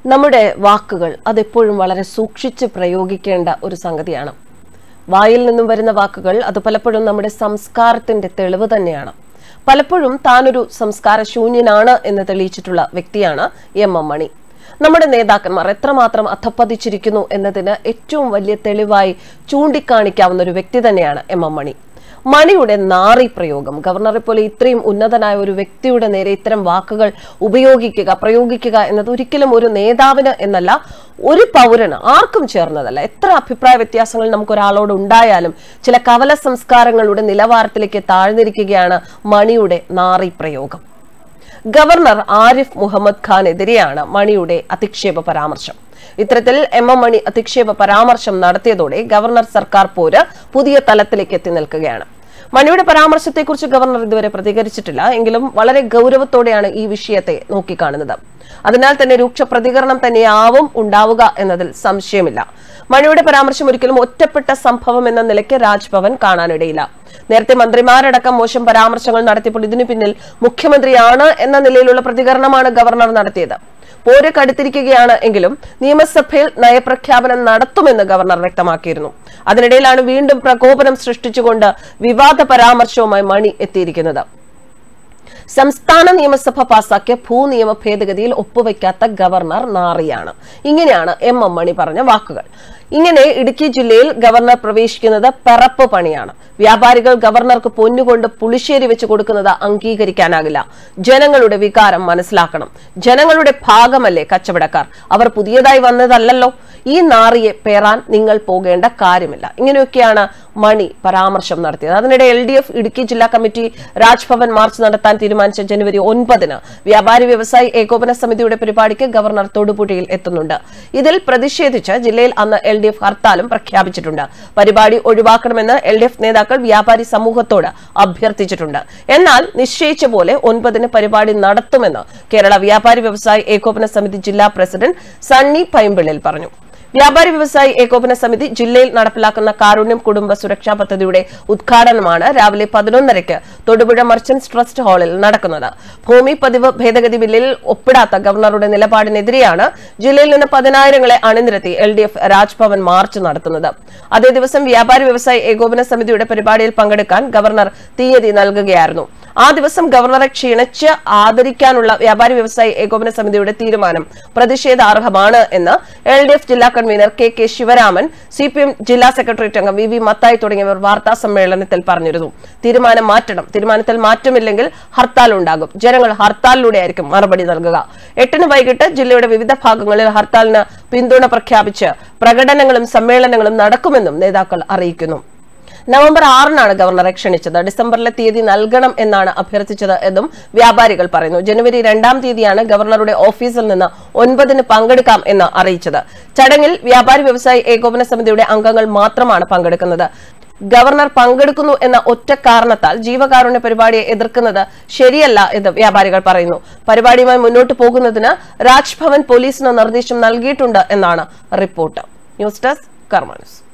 നമ്മുടെ വാക്കുകൾ അതെപ്പോഴും വളരെ സൂക്ഷിച്ച് പ്രയോഗിക്കേണ്ട ഒരു സംഗതിയാണ് വായിൽ നിന്നും വരുന്ന വാക്കുകൾ അത് പലപ്പോഴും നമ്മുടെ സംസ്കാരത്തിന്റെ തെളിവ് തന്നെയാണ് പലപ്പോഴും താനൊരു സംസ്കാര ശൂന്യനാണ് എന്ന് തെളിയിച്ചിട്ടുള്ള വ്യക്തിയാണ് എം എം മണി നമ്മുടെ നേതാക്കന്മാർ എത്രമാത്രം അധപ്പതിച്ചിരിക്കുന്നു എന്നതിന് ഏറ്റവും വലിയ തെളിവായി ചൂണ്ടിക്കാണിക്കാവുന്ന ഒരു വ്യക്തി തന്നെയാണ് എം എം മണി മണിയുടെ നാറി പ്രയോഗം ഗവർണറെ പോലെ ഇത്രയും ഉന്നതനായ ഒരു വ്യക്തിയുടെ നേരെ ഇത്തരം വാക്കുകൾ ഉപയോഗിക്കുക പ്രയോഗിക്കുക എന്നത് ഒരിക്കലും ഒരു നേതാവിന് എന്നല്ല ഒരു പൗരന് ആർക്കും ചേർന്നതല്ല എത്ര അഭിപ്രായ വ്യത്യാസങ്ങൾ നമുക്ക് ഒരാളോട് ഉണ്ടായാലും ചില കവല സംസ്കാരങ്ങളുടെ നിലവാരത്തിലേക്ക് താഴ്ന്നിരിക്കുകയാണ് മണിയുടെ നാറി പ്രയോഗം ഗവർണർ ആരിഫ് മുഹമ്മദ് ഖാനെതിരെയാണ് മണിയുടെ അധിക്ഷേപ പരാമർശം ഇത്തരത്തിൽ എം എം മണി അധിക്ഷേപ പരാമർശം നടത്തിയതോടെ ഗവർണർ സർക്കാർ പോര് പുതിയ തലത്തിലേക്ക് എത്തി നിൽക്കുകയാണ് മണിയുടെ പരാമർശത്തെക്കുറിച്ച് ഗവർണർ ഇതുവരെ പ്രതികരിച്ചിട്ടില്ല എങ്കിലും വളരെ ഗൗരവത്തോടെയാണ് ഈ വിഷയത്തെ നോക്കിക്കാണുന്നത് അതിനാൽ തന്നെ രൂക്ഷ പ്രതികരണം തന്നെയാവും ഉണ്ടാവുക എന്നതിൽ സംശയമില്ല മണിയുടെ പരാമർശം ഒരിക്കലും ഒറ്റപ്പെട്ട സംഭവം എന്ന നിലയ്ക്ക് രാജ്ഭവൻ കാണാനിടയില്ല നേരത്തെ മന്ത്രിമാരടക്കം മോശം പരാമർശങ്ങൾ നടത്തിയപ്പോൾ ഇതിനു പിന്നിൽ മുഖ്യമന്ത്രിയാണ് എന്ന നിലയിലുള്ള പ്രതികരണമാണ് ഗവർണർ നടത്തിയത് പോര് കടുത്തിരിക്കുകയാണ് എങ്കിലും നിയമസഭയിൽ നയപ്രഖ്യാപനം നടത്തുമെന്ന് ഗവർണർ വ്യക്തമാക്കിയിരുന്നു അതിനിടയിലാണ് വീണ്ടും പ്രകോപനം സൃഷ്ടിച്ചുകൊണ്ട് വിവാദ പരാമർശവുമായി മണി എത്തിയിരിക്കുന്നത് സംസ്ഥാന നിയമസഭ പാസാക്കിയ ഭൂനിയമ ഭേദഗതിയിൽ ഒപ്പുവെക്കാത്ത ഗവർണർ നാറിയാണ് ഇങ്ങനെയാണ് എം എം മണി പറഞ്ഞ വാക്കുകൾ ഇങ്ങനെ ഇടുക്കി ജില്ലയിൽ ഗവർണർ പ്രവേശിക്കുന്നത് പിറപ്പ് പണിയാണ് വ്യാപാരികൾ ഗവർണർക്ക് പൊന്നുകൊണ്ട് പുളിശ്ശേരി വെച്ച് കൊടുക്കുന്നത് അംഗീകരിക്കാനാകില്ല ജനങ്ങളുടെ വികാരം മനസ്സിലാക്കണം ജനങ്ങളുടെ ഭാഗമല്ലേ കച്ചവടക്കാർ അവർ പുതിയതായി വന്നതല്ലല്ലോ ഈ നാറിയെ പേറാൻ നിങ്ങൾ പോകേണ്ട കാര്യമില്ല ഇങ്ങനെയൊക്കെയാണ് മണി പരാമർശം നടത്തിയത് അതിനിടെ എൽ ഡി എഫ് ഇടുക്കി ജില്ലാ കമ്മിറ്റി രാജ്ഭവൻ മാർച്ച് നടത്താൻ തീരുമാനിച്ച ജനുവരി ഒൻപതിന് വ്യാപാരി വ്യവസായി ഏകോപന സമിതിയുടെ പരിപാടിക്ക് ഗവർണർ തൊടുപുഴയിൽ എത്തുന്നുണ്ട് ഇതിൽ പ്രതിഷേധിച്ച് ജില്ലയിൽ അന്ന് എൽ ഡി എഫ് ഹർത്താലും പ്രഖ്യാപിച്ചിട്ടുണ്ട് പരിപാടി ഒഴിവാക്കണമെന്ന് എൽ ഡി എഫ് നേതാക്കൾ വ്യാപാരി സമൂഹത്തോട് അഭ്യർത്ഥിച്ചിട്ടുണ്ട് എന്നാൽ നിശ്ചയിച്ച പോലെ ഒൻപതിന് പരിപാടി നടത്തുമെന്ന് കേരള വ്യാപാരി വ്യവസായി ഏകോപന സമിതി ജില്ലാ പ്രസിഡന്റ് സണ്ണി പൈമ്പിളിൽ പറഞ്ഞു വ്യാപാരി വ്യവസായി ഏകോപന സമിതി ജില്ലയിൽ നടപ്പിലാക്കുന്ന കാരുണ്യം കുടുംബ സുരക്ഷാ പദ്ധതിയുടെ ഉദ്ഘാടനമാണ് രാവിലെ പതിനൊന്നരയ്ക്ക് തൊടുപുഴ മർച്ചന്റ്സ് ട്രസ്റ്റ് ഹാളിൽ നടക്കുന്നത് ഭൂമി പതിവ് ഭേദഗതി ബില്ലിൽ ഒപ്പിടാത്ത ഗവർണറുടെ നിലപാടിനെതിരെയാണ് ജില്ലയിൽ നിന്ന് പതിനായിരങ്ങളെ അണിനിരത്തി L D F Raj Bhavan march നടത്തുന്നത് അതേ ദിവസം വ്യാപാരി വ്യവസായി ഏകോപന സമിതിയുടെ പരിപാടിയിൽ പങ്കെടുക്കാൻ ഗവർണർ തീയതി നൽകുകയായിരുന്നു ആ ദിവസം ഗവർണറെ ക്ഷണിച്ച് ആദരിക്കാനുള്ള വ്യാപാരി വ്യവസായി ഏകോപന സമിതിയുടെ തീരുമാനം പ്രതിഷേധാർഹമാണ് എന്ന് എൽ ഡി എഫ് ജില്ലാ convener K K Sivaraman C P M ജില്ലാ സെക്രട്ടേറിയറ്റ് അംഗം വി വി മത്തായി തുടങ്ങിയവർ വാർത്താ സമ്മേളനത്തിൽ പറഞ്ഞിരുന്നു തീരുമാനം മാറ്റണം തീരുമാനത്തിൽ മാറ്റമില്ലെങ്കിൽ ഹർത്താൽ ഉണ്ടാകും ജനങ്ങൾ ഹർത്താലിലൂടെ ആയിരിക്കും മറുപടി നൽകുക എട്ടിന് വൈകിട്ട് ജില്ലയുടെ വിവിധ ഭാഗങ്ങളിൽ ഹർത്താലിന് പിന്തുണ പ്രഖ്യാപിച്ച് പ്രകടനങ്ങളും സമ്മേളനങ്ങളും നടക്കുമെന്നും നേതാക്കൾ അറിയിക്കുന്നു നവംബർ ആറിനാണ് ഗവർണറെ ക്ഷണിച്ചത് ഡിസംബറിലെ തീയതി നൽകണം എന്നാണ് അഭ്യർത്ഥിച്ചത് എന്നും വ്യാപാരികൾ പറയുന്നു ജനുവരി രണ്ടാം തീയതിയാണ് ഗവർണറുടെ ഓഫീസിൽ നിന്ന് ഒൻപതിന് പങ്കെടുക്കാം എന്ന് അറിയിച്ചത് ചടങ്ങിൽ വ്യാപാരി വ്യവസായി ഏകോപന സമിതിയുടെ അംഗങ്ങൾ മാത്രമാണ് പങ്കെടുക്കുന്നത് ഗവർണർ പങ്കെടുക്കുന്നു എന്ന ഒറ്റ കാരണത്താൽ ജീവകാരുണ്യ പരിപാടിയെ എതിർക്കുന്നത് ശരിയല്ല എന്ന് വ്യാപാരികൾ പറയുന്നു പരിപാടിയുമായി മുന്നോട്ട് പോകുന്നതിന് രാജ്ഭവൻ പോലീസിന് നിർദ്ദേശം നൽകിയിട്ടുണ്ട് എന്നാണ് report news desk Karma news